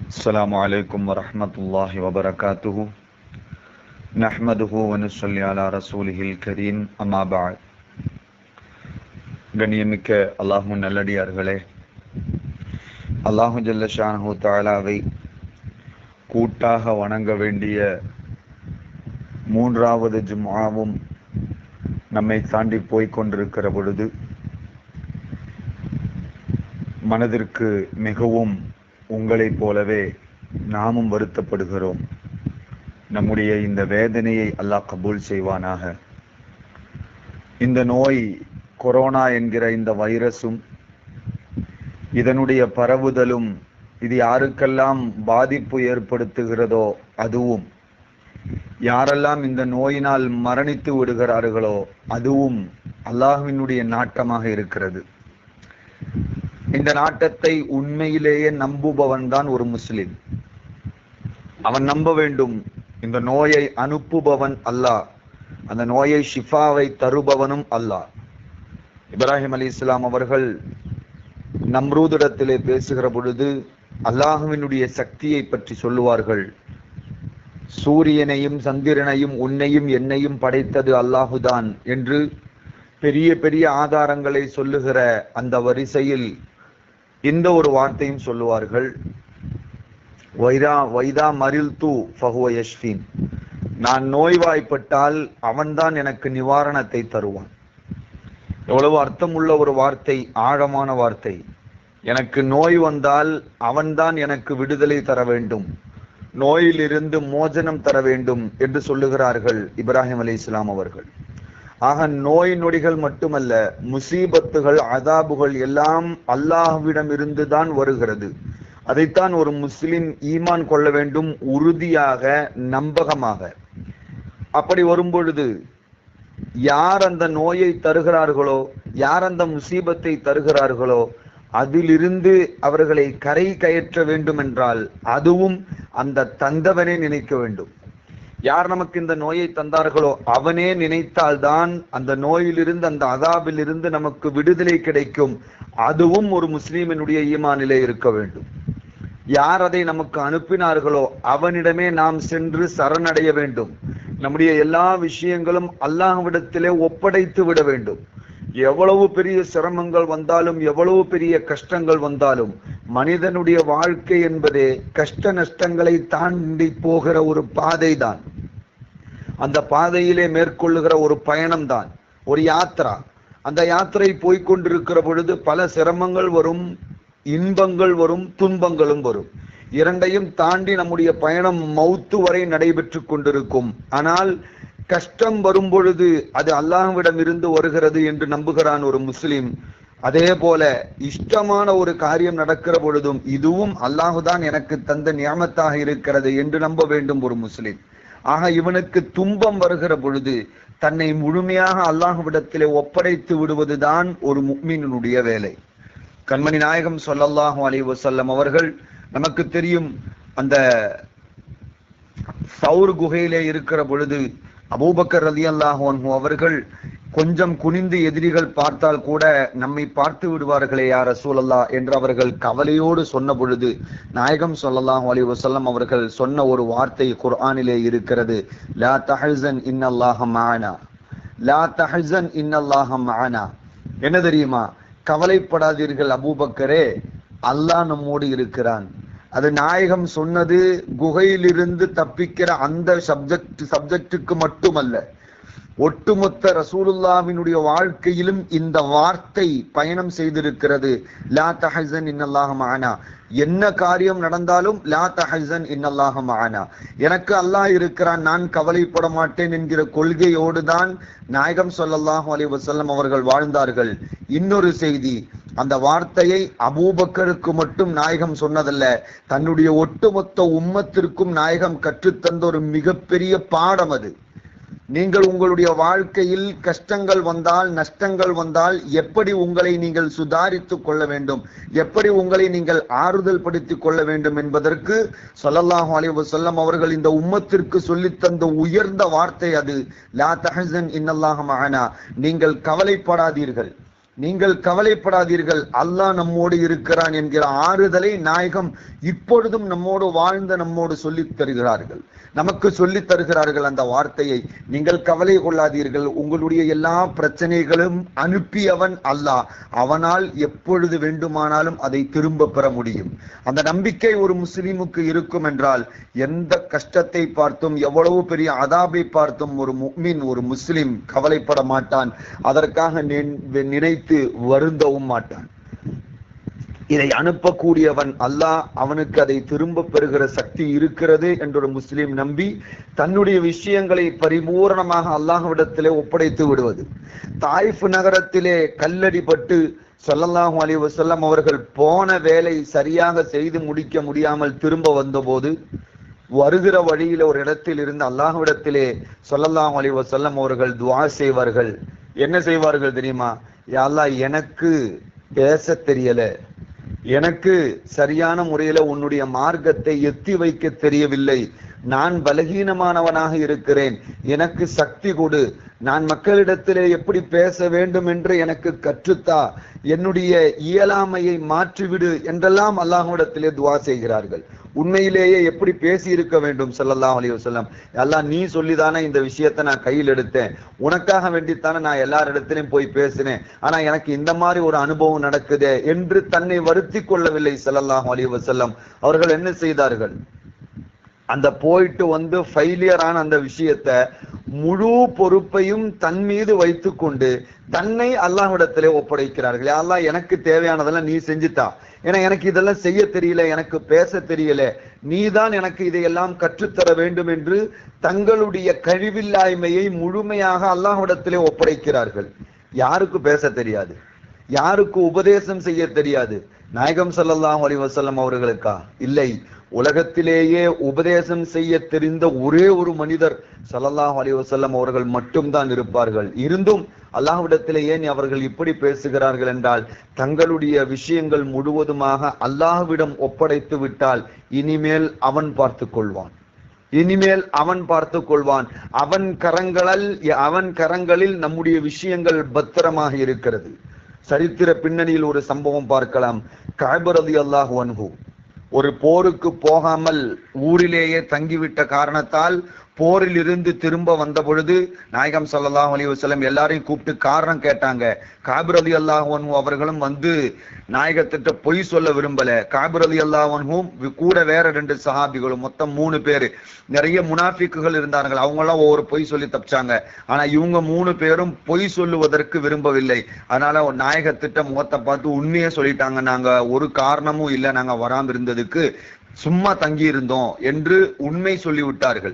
السلام عليكم ورحمة الله وبركاته نحمده ونصلي على رسوله الكريم أما بعد கண்ணியமிக்க அல்லாஹு நல்லடியார்களே அல்லாஹு ஜல்லஷானஹு தாலாவை கூட்டாக வணங்க வேண்டிய மூன்றாவது ஜும்ஆவும் நம்மை தாண்டி போய்க் கொண்டிருக்கிற பொழுது மனதிற்கு மிகவும் உங்களைப் போலவே நாமும் வருத்தப்படுகிறோம் நம்முடைய இந்த வேதனையை அல்லாஹ் கபூல் செய்வானாக இந்த நோய் கொரோனா என்கிற இந்த வைரஸும் இதனுடைய பரவுதலும் இது யாருக்கெல்லாம் பாதிப்பு ஏற்படுத்துகிறதோ அதுவும் யாரெல்லாம் இந்த நோயினால் மரணித்து விடுகிறார்களோ அதுவும் அல்லாஹ்வினுடைய நாட்டமாக இருக்கிறது இந்த நாட்டத்தை உண்மையிலேயே நம்புபவன் தான் ஒரு முஸ்லிம் அவன் நம்ப வேண்டும் இந்த நோயை அனுப்புபவன் அல்லாஹ் அந்த நோயை ஷிஃபாவை தருபவனும் அல்லாஹ் இப்ராஹிம் அலி இஸ்லாம் அவர்கள் நம்ரூதிடத்திலே பேசுகிற பொழுது அல்லாஹுவினுடைய சக்தியை பற்றி சொல்லுவார்கள் சூரியனையும் சந்திரனையும் உன்னையும் என்னையும் படைத்தது அல்லாஹுதான் என்று பெரிய பெரிய ஆதாரங்களை சொல்லுகிற அந்த வரிசையில் இந்த ஒரு வார்த்தையும் சொல்லுவார்கள் வைரா வைதா மரில் தூ ஃபஹுவ யஷ்ஃபீன் நான் நோய்வாய்ப்பட்டால் அவன்தான் எனக்கு நிவாரணத்தை தருவான் எவ்வளவு அர்த்தமுள்ள ஒரு வார்த்தை ஆழமான வார்த்தை எனக்கு நோய் வந்தால் அவன்தான் எனக்கு விடுதலை தர வேண்டும் நோயிலிருந்து மோஜனம் தர வேண்டும் என்று சொல்லுகிறார்கள் இப்ராஹிம் அலி இஸ்லாம் அவர்கள் ஆக நோய் நொடிகள் மட்டுமல்ல முசீபத்துகள் அதாபுகள் எல்லாம் அல்லாஹ்விடம் இருந்து தான் வருகிறது அதைத்தான் ஒரு முஸ்லிம் ஈமான் கொள்ள வேண்டும் உறுதியாக நம்பகமாக அப்படி வரும்பொழுது யார் அந்த நோயை தருகிறார்களோ யார் அந்த முசீபத்தை தருகிறார்களோ அதிலிருந்து அவர்களை கரை கயற்ற வேண்டும் என்றால் அதுவும் அந்த தந்தவனே நினைக்க வேண்டும் யார் நமக்கு இந்த நோயை தந்தார்களோ அவனே நினைத்தால்தான் அந்த நோயிலிருந்து அந்த அதாபிலிருந்து நமக்கு விடுதலை கிடைக்கும் அதுவும் ஒரு முஸ்லீமினுடைய ஈமானிலே இருக்க வேண்டும் யார் அதை நமக்கு அனுப்பினார்களோ அவனிடமே நாம் சென்று சரணடைய வேண்டும் நம்முடைய எல்லா விஷயங்களும் அல்லாஹ்விடத்திலே ஒப்படைத்து விட வேண்டும் எவ்வளவு பெரிய சிரமங்கள் வந்தாலும் எவ்வளவு பெரிய கஷ்டங்கள் வந்தாலும் மனிதனுடைய வாழ்க்கை என்பதே கஷ்ட நஷ்டங்களை தாண்டி போகிற ஒரு பாதை தான் அந்த பாதையிலே மேற்கொள்ளுகிற ஒரு பயணம் தான் ஒரு யாத்திரா அந்த யாத்திரை போய்கொண்டிருக்கிற பொழுது பல சிரமங்கள் வரும் இன்பங்கள் வரும் துன்பங்களும் வரும் இரண்டையும் தாண்டி நம்முடைய பயணம் மௌத்து வரை நடைபெற்று கொண்டிருக்கும் ஆனால் கஷ்டம் வரும் பொழுது அது அல்லாஹ்விடம் இருந்து வருகிறது என்று நம்புகிறான் ஒரு முஸ்லிம் அதே போல இஷ்டமான ஒரு காரியம் நடக்கிற பொழுதும் இதுவும் அல்லாஹுதான் எனக்கு தந்த நியமத்தாக இருக்கிறது என்று நம்ப வேண்டும் ஒரு முஸ்லிம் ஆக இவனுக்கு துன்பம் வருகிற பொழுது தன்னை முழுமையாக அல்லாஹுவிடத்திலே ஒப்படைத்து விடுவதுதான் ஒரு முக்மீனுடைய வேலை கண்மணி நாயகம் சொல்லல்லாஹு அலி வசல்லம் அவர்கள் நமக்கு தெரியும் அந்த சவுர் குகையிலே இருக்கிற பொழுது அபூபக்கர் ரதி அல்லாஹு அவர்கள் கொஞ்சம் குனிந்து எதிரிகள் பார்த்தால் கூட நம்மை பார்த்து விடுவார்களே யார் சூழல்லா என்று அவர்கள் கவலையோடு சொன்ன பொழுது நாயகம் சொல்லலாம் அலி வசல்லம் அவர்கள் சொன்ன ஒரு வார்த்தை குர்ஆனிலே இருக்கிறது லா தஹசன் இன்னல்லாஹ மானா லா தஹசன் இன்னல்லாஹ மானா என்ன தெரியுமா கவலைப்படாதீர்கள் அபூபக்கரே அல்லாஹ் நம்மோடு இருக்கிறான் அது நாயகம் சொன்னது குகையிலிருந்து தப்பிக்கிற அந்த சப்ஜெக்ட் சப்ஜெக்டுக்கு மட்டுமல்ல ஒட்டுமொத்த ரசூலுல்லாவினுடைய வாழ்க்கையிலும் இந்த வார்த்தை பயணம் செய்திருக்கிறது லா தஹசன் இன்னல்லாஹ மானா என்ன காரியம் நடந்தாலும் லா தஹசன் இன்னல்லாஹ மானா எனக்கு அல்லாஹ் இருக்கிறான் நான் கவலைப்பட மாட்டேன் என்கிற கொள்கையோடு தான் நாயகம் சொல்லல்லாஹு அலி வசல்லம் அவர்கள் வாழ்ந்தார்கள் இன்னொரு செய்தி அந்த வார்த்தையை அபூபக்கருக்கு மட்டும் நாயகம் சொன்னதல்ல தன்னுடைய ஒட்டுமொத்த உம்மத்திற்கும் நாயகம் கற்றுத்தந்த ஒரு மிகப்பெரிய பாடம் அது நீங்கள் உங்களுடைய வாழ்க்கையில் கஷ்டங்கள் வந்தால் நஷ்டங்கள் வந்தால் எப்படி உங்களை நீங்கள் சுதாரித்துக் கொள்ள வேண்டும் எப்படி உங்களை நீங்கள் ஆறுதல் படுத்திக் கொள்ள வேண்டும் என்பதற்கு சொல்லல்லாஹு அலைஹி வஸல்லம் அவர்கள் இந்த உம்மத்திற்கு சொல்லித் தந்த உயர்ந்த வார்த்தை அது லா தஹசன் இன்னல்லாஹ மஅனா நீங்கள் கவலைப்படாதீர்கள் நீங்கள் கவலைப்படாதீர்கள் அல்லாஹ் நம்மோடு இருக்கிறான் என்கிற ஆறுதலை நாயகம் இப்பொழுதும் நம்மோடு வாழ்ந்த நம்மோடு சொல்லித் தருகிறார்கள் நமக்கு சொல்லித் தருகிறார்கள் அந்த வார்த்தையை நீங்கள் கவலை கொள்ளாதீர்கள் உங்களுடைய எல்லா பிரச்சனைகளும் அனுப்பியவன் அல்லாஹ் அவனால் எப்பொழுது வேண்டுமானாலும் அதை திரும்ப பெற முடியும் அந்த நம்பிக்கை ஒரு முஸ்லிமுக்கு இருக்கும் என்றால் எந்த கஷ்டத்தை பார்த்தும் எவ்வளவு பெரிய அதாபை பார்த்தும் ஒரு முக்மின் ஒரு முஸ்லிம் கவலைப்பட மாட்டான் அதற்காக நினை- நினைத்து வருந்தவும் மாட்டான் இதை அனுப்பக்கூடியவன் அல்லாஹ் அவனுக்கு அதை திரும்ப பெறுகிற சக்தி இருக்கிறது என்றொரு முஸ்லிம் நம்பி தன்னுடைய விஷயங்களை பரிபூரணமாக அல்லாஹ்விடத்திலே ஒப்படைத்து விடுவது தாயிஃப் நகரத்திலே கல்லடிபட்டு ஸல்லல்லாஹு அலைஹி வஸல்லம் அவர்கள் போன வேலை சரியாக செய்து முடிக்க முடியாமல் திரும்ப வந்தபோது வருகிற வழியில ஒரு இடத்தில் இருந்து அல்லாஹ்விடத்திலே ஸல்லல்லாஹு அலைஹி வஸல்லம் அவர்கள் துஆ செய்வார்கள் என்ன செய்வார்கள் தெரியுமா யா அல்லாஹ் எனக்கு பேச தெரியல எனக்கு சரியான முறையில உன்னுடைய மார்க்கத்தை எத்தி வைக்க தெரியவில்லை நான் பலகீனமானவனாக இருக்கிறேன் எனக்கு சக்தி கொடு நான் மக்களிடத்திலே எப்படி பேச வேண்டும் என்று எனக்கு கற்றுத்தா என்னுடைய இயலாமையை மாற்றிவிடு என்றெல்லாம் அல்லாஹ்விடத்திலே துவா செய்கிறார்கள் உண்மையிலேயே எப்படி பேசி இருக்க வேண்டும் ஸல்லல்லாஹு அலைஹி வஸல்லம் அல்லாஹ் நீ சொல்லிதானே இந்த விஷயத்தை நான் கையில் எடுத்தேன் உனக்காக வேண்டித்தானே நான் எல்லாரிடத்திலும் போய் பேசினேன் ஆனா எனக்கு இந்த மாதிரி ஒரு அனுபவம் நடக்குதே என்று தன்னை வருத்தி கொள்ளவில்லை ஸல்லல்லாஹு அலைஹி வஸல்லம் அவர்கள் என்ன செய்தார்கள் அந்த போயிட்டு வந்து ஃபெயிலியர் ஆன அந்த விஷயத்த முழு பொறுப்பையும் தன் மீது வைத்துக்கொண்டு தன்னை அல்லாஹ்விடத்திலே ஒப்படைக்கிறார்கள் "யா அல்லாஹ் எனக்கு தேவையானதெல்லாம் நீ செஞ்சுத்தா ஏன்னா எனக்கு இதெல்லாம் செய்ய தெரியல எனக்கு பேச தெரியல நீதான் எனக்கு இதையெல்லாம் கற்றுத்தர வேண்டும் என்று தங்களுடைய கழிவில்லாய்மையை முழுமையாக அல்லாஹ்விடத்திலே ஒப்படைக்கிறார்கள் யாருக்கு பேச தெரியாது யாருக்கு உபதேசம் செய்ய தெரியாது நாயகம் ஸல்லல்லாஹு அலைஹி வஸல்லம் அவர்களுக்கா இல்லை உலகத்திலேயே உபதேசம் செய்ய தெரிந்த ஒரே ஒரு மனிதர் ஸல்லல்லாஹு அலைஹி வஸல்லம் அவர்கள் மட்டும்தான் இருப்பார்கள் இருந்தும் அல்லாஹ்விடத்திலே ஏன் அவர்கள் இப்படி பேசுகிறார்கள் என்றால் தங்களுடைய விஷயங்கள் முழுவதுமாக அல்லாஹ்விடம் ஒப்படைத்து விட்டால் இனிமேல் அவன் பார்த்துக் கொள்வான் இனிமேல் அவன் பார்த்துக் கொள்வான் அவன் கரங்களால் அவன் கரங்களில் நம்முடைய விஷயங்கள் பத்திரமாக இருக்கிறது சரித்திர பின்னணியில் ஒரு சம்பவம் பார்க்கலாம் காபரதி அல்லாஹ் அன்ஹு ஒரு போருக்கு போகாமல் ஊரிலேயே தங்கிவிட்ட காரணத்தால் போரில் இருந்து திரும்ப வந்த பொழுது நாயகம் ஸல்லல்லாஹு அலைஹி வஸல்லம் எல்லாரையும் கூப்பிட்டு காரணம் கேட்டாங்க காபிர் அலி அல்லாஹ் அவர்களும் வந்து நாயகத்திட்ட பொய் சொல்ல விரும்பல காபிர் அலி அல்லாஹ்வும் கூட வேற ரெண்டு சஹாபிகளும் மொத்தம் மூணு பேரு நிறைய முனாஃபிக்குகள் இருந்தார்கள் அவங்க எல்லாம் ஒவ்வொரு பொய் சொல்லி தப்பிச்சாங்க ஆனா இவங்க மூணு பேரும் பொய் சொல்லுவதற்கு விரும்பவில்லை அதனால ஒரு நாயகத்திட்ட முகத்தை பார்த்து உண்மையே சொல்லிட்டாங்க நாங்க ஒரு காரணமும் இல்லை நாங்க வராம இருந்ததுக்கு சும்மா தங்கி இருந்தோம் என்று உண்மை சொல்லி விட்டார்கள்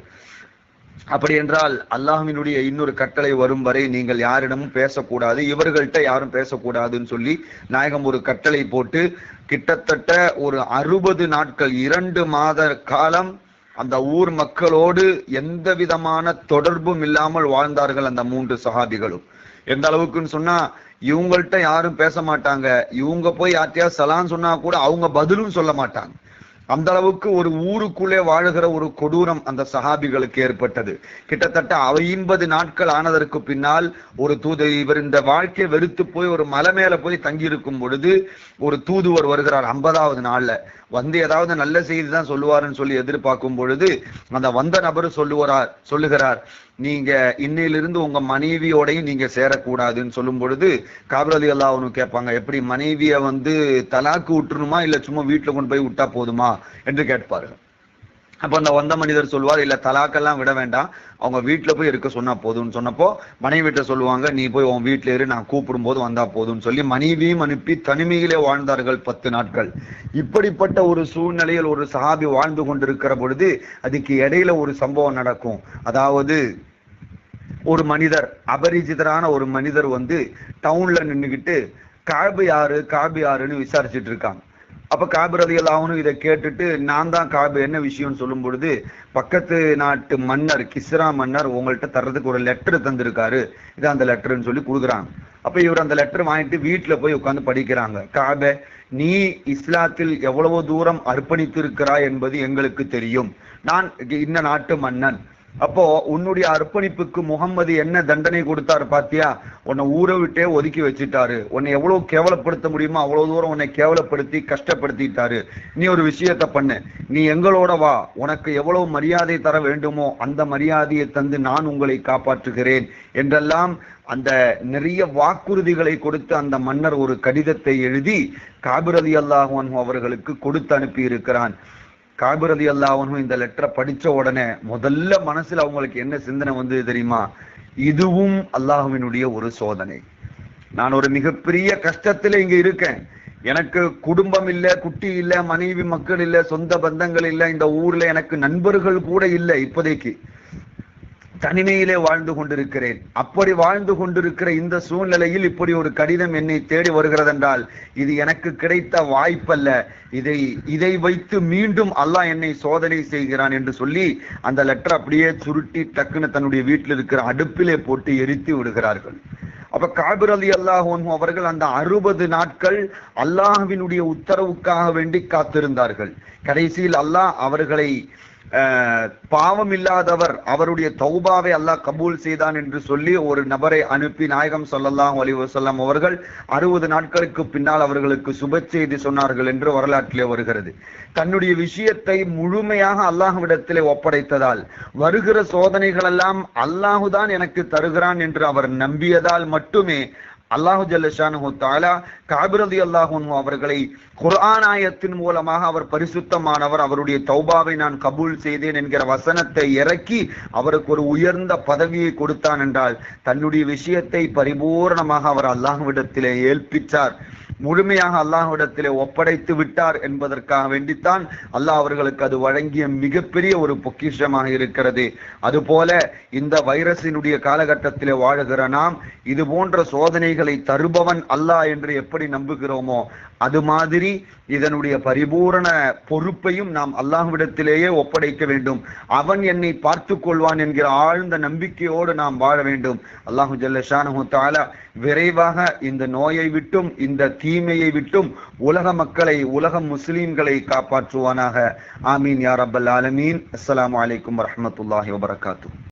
அப்படி என்றால் அல்லாஹ்வினுடைய இன்னொரு கட்டளை வரும் வரை நீங்கள் யாரிடமும் பேசக்கூடாது இவர்கள்ட்ட யாரும் பேசக்கூடாதுன்னு சொல்லி நாயகம் ஒரு கட்டளை போட்டு கிட்டத்தட்ட ஒரு அறுபது நாட்கள் இரண்டு மாத காலம் அந்த ஊர் மக்களோடு எந்த விதமான தொடர்பும் இல்லாமல் வாழ்ந்தார்கள் அந்த மூன்று சஹாபிகளும் எந்த அளவுக்குன்னு சொன்னா இவங்கள்ட்ட யாரும் பேச மாட்டாங்க இவங்க போய் யார்ட்டையா சலான் சொன்னா கூட அவங்க பதிலும் சொல்ல மாட்டாங்க அந்த அளவுக்கு ஒரு ஊருக்குள்ளே வாழுகிற ஒரு கொடூரம் அந்த சஹாபிகளுக்கு ஏற்பட்டது கிட்டத்தட்ட ஐம்பது நாட்கள் ஆனதற்கு பின்னால் ஒரு தூது இவர் இந்த வாழ்க்கையை வெறுத்து போய் ஒரு மலை மேல போய் தங்கி இருக்கும் பொழுது ஒரு தூதுவர் வருகிறார் ஐம்பதாவது நாள்ல வந்து ஏதாவது நல்ல செய்தி தான் சொல்லுவாருன்னு சொல்லி எதிர்பார்க்கும் பொழுது அந்த வந்த நபர் சொல்லுவார் சொல்லுகிறார் நீங்க இன்னையிலிருந்து உங்க மனைவியோடையும் நீங்க சேரக்கூடாதுன்னு சொல்லும் பொழுது காபர் அலி அல்லா அவனு கேட்பாங்க எப்படி மனைவிய வந்து தலாக்கு விட்டுருமா இல்ல சும்மா வீட்டுல கொண்டு போய் விட்டா போதுமா என்று கேட்பார்கள் அப்ப அந்த வந்த மனிதர் சொல்லுவார் இல்ல தலாக்கெல்லாம் விட வேண்டாம் அவங்க வீட்டுல போய் இருக்க சொன்னா போதும்னு சொன்னப்போ மனைவி வீட்டுல சொல்லுவாங்க நீ போய் உன் வீட்டுல இரு நான் கூப்பிடும் போது வந்தா போதும்னு சொல்லி மனைவியும் அனுப்பி தனிமையிலே வாழ்ந்தார்கள் பத்து நாட்கள் இப்படிப்பட்ட ஒரு சூழ்நிலையில் ஒரு சஹாபி வாழ்ந்து கொண்டிருக்கிற பொழுது அதுக்கு இடையில ஒரு சம்பவம் நடக்கும் அதாவது ஒரு மனிதர் அபரிஜிதரான ஒரு மனிதர் வந்து டவுன்ல நின்னுகிட்டு காபு யாரு காபு யாருன்னு விசாரிச்சுட்டு இருக்காங்க அப்ப காபு ரதி எல்லாவனும் இதை கேட்டுட்டு நான் தான் காபு என்ன விஷயம்னு சொல்லும் பொழுது பக்கத்து நாட்டு மன்னர் கிஸ்ரா மன்னர் உங்கள்கிட்ட தர்றதுக்கு ஒரு லெட்டர் தந்திருக்காரு இது அந்த லெட்டர்னு சொல்லி கொடுக்குறாங்க அப்ப இவர் அந்த லெட்டர் வாங்கிட்டு வீட்டுல போய் உட்கார்ந்து படிக்கிறாங்க காபே நீ இஸ்லாத்தில் எவ்வளவு தூரம் அர்ப்பணித்திருக்கிறாய் என்பது எங்களுக்கு தெரியும் நான் இந்த நாட்டு மன்னன் அப்போ உன்னுடைய அர்ப்பணிப்புக்கு முகம்மது என்ன தண்டனை கொடுத்தாரு பாத்தியா உன்னை ஊரை விட்டே ஒதுக்கி வச்சுட்டாரு உன்னை எவ்வளவு கேவலப்படுத்த முடியுமோ அவ்வளவு தூரம் உன்னை கேவலப்படுத்தி கஷ்டப்படுத்திட்டாரு நீ ஒரு விஷயத்த பண்ணு நீ எங்களோட வா உனக்கு எவ்வளவு மரியாதை தர வேண்டுமோ அந்த மரியாதையை தந்து நான் உங்களை காப்பாற்றுகிறேன் என்றெல்லாம் அந்த நிறைய வாக்குறுதிகளை கொடுத்து அந்த மன்னர் ஒரு கடிதத்தை எழுதி காபிரதி அல்லாஹன் அவர்களுக்கு கொடுத்து அனுப்பி இருக்கிறான் காபிரதி அல்லாஹனும் இந்த லெட்டரை படிச்ச உடனே முதல்ல மனசுல அவங்களுக்கு என்ன சிந்தனை வந்து தெரியுமா இதுவும் அல்லாஹுவினுடைய ஒரு சோதனை நான் ஒரு மிகப்பெரிய கஷ்டத்துல இங்க இருக்கேன் எனக்கு குடும்பம் இல்ல குட்டி இல்ல மனைவி மக்கள் இல்ல சொந்த பந்தங்கள் இல்ல இந்த ஊர்ல எனக்கு நண்பர்கள் கூட இல்ல இப்போதைக்கு தனிமையிலே வாழ்ந்து கொண்டிருக்கிறேன் அப்படி வாழ்ந்து கொண்டிருக்கிற இந்த சூழ்நிலையில் இப்படி ஒரு கடிதம் என்னை தேடி வருகிறதென்றால் இது எனக்கு கிடைத்த வாய்ப்பல்ல இதை இதை வைத்து மீண்டும் அல்லாஹ் என்னை சோதனை செய்கிறான் என்று சொல்லி அந்த லெட்டர் அப்படியே சுருட்டி டக்குன்னு தன்னுடைய வீட்டில் இருக்கிற அடுப்பிலே போட்டு எரித்து விடுகிறார்கள் அப்ப காபிர் அலி அல்லாஹ் அவர்கள் அந்த அறுபது நாட்கள் அல்லாஹ்வினுடைய உத்தரவுக்காக வேண்டி காத்திருந்தார்கள் கடைசியில் அல்லாஹ் அவர்களை பாவம் இல்லாதவர் அவருடைய தௌபாவை அல்லாஹ் கபூல் செய்தான் என்று சொல்லி ஒரு நபரை அனுப்பி நாயகம் சொல்லலாம் அலி வசல்லாம் அவர்கள் அறுபது நாட்களுக்கு பின்னால் அவர்களுக்கு சுப செய்தி சொன்னார்கள் என்று வரலாற்றிலே வருகிறது தன்னுடைய விஷயத்தை முழுமையாக அல்லாஹ்விடத்திலே ஒப்படைத்ததால் வருகிற சோதனைகள் எல்லாம் அல்லாஹுதான் எனக்கு தருகிறான் என்று அவர் நம்பியதால் மட்டுமே அல்லாஹு ஜல்லஷானு தாலா காபிரதி அல்லாஹூ அவர்களை குர்ஆன் ஆயத்தின் மூலமாக அவர் பரிசுத்தமானவர் அவருடைய தௌபாவை நான் கபூல் செய்தேன் என்கிற வசனத்தை இறக்கி அவருக்கு ஒரு உயர்ந்த பதவியை கொடுத்தான் என்றால் தன்னுடைய விஷயத்தை பரிபூர்ணமாக அவர் அல்லாஹ்விடத்திலே ஏൽപ്പിச்சார் முழுமையாக அல்லாஹ்விடத்திலே ஒப்படைத்து விட்டார் என்பதற்காக வேண்டித்தான் அல்லாஹ் அவர்களுக்கு அது வழங்கிய மிகப்பெரிய ஒரு பொக்கிஷமாக இருக்கிறது அதுபோல இந்த வைரஸினுடைய காலகட்டத்திலே வாழுகிற நாம் இது போன்ற சோதனைகளை தருபவன் அல்லாஹ் என்று எப்படி நம்புகிறோமோ அது மாதிரி இதனுடைய பரிபூரண பொறுப்பையும் நாம் அல்லாஹ்விடத்திலேயே ஒப்படைக்க வேண்டும் அவன் என்னை பார்த்து கொள்வான் என்கிற ஆழ்ந்த நம்பிக்கையோடு நாம் வாழ வேண்டும் அல்லாஹு ஜல்லஷானு தாலா விரைவாக இந்த நோயை விட்டும் இந்த தீமையை விட்டும் உலக மக்களை உலக முஸ்லீம்களை காப்பாற்றுவானாக ஆமீன் யார் அப்பல் ஆலமீன் அஸ்ஸலாமு அலைக்கும் வரஹமத்துல்லாஹி வபரகாத்து